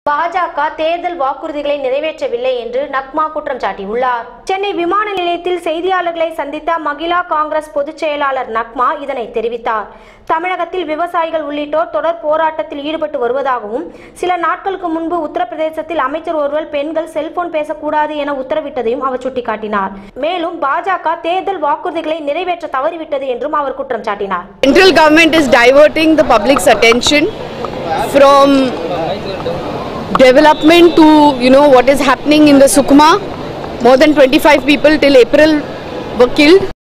பாஜக தேர்தல் வாக்குறுதிகளை நிறைவேற்றவில்லை என்று நக்மா குற்றம் சாட்டியுள்ளார் சென்னை விமான நிலையத்தில் செய்தியாளர்களை சந்தித்த மகிழா காங்கிரஸ் பொதுச் செயலாளர் நக்மா இதனை தெரிவித்தார் தமிழகத்தில் விவசாயிகள் உள்ளிட்டோர் தொடர் போராட்டத்தில் ஈடுபட்டு வருவதாகவும் சில நாட்களுக்கு முன்பு உத்தரப்பிரதேசத்தில் அமைச்சர் ஒருவர் பெண்கள் செல்போன் பேசக்கூடாது என உத்தரவிட்டதையும் அவர் சுட்டிக்காட்டினார் மேலும் பாஜக தேர்தல் வாக்குறுதிகளை நிறைவேற்ற தவறிவிட்டது என்றும் அவர் குற்றம் சாட்டினார் Central government is diverting the public's attention from development to you know what is happening in the Sukma. More than 25 people till April were killed.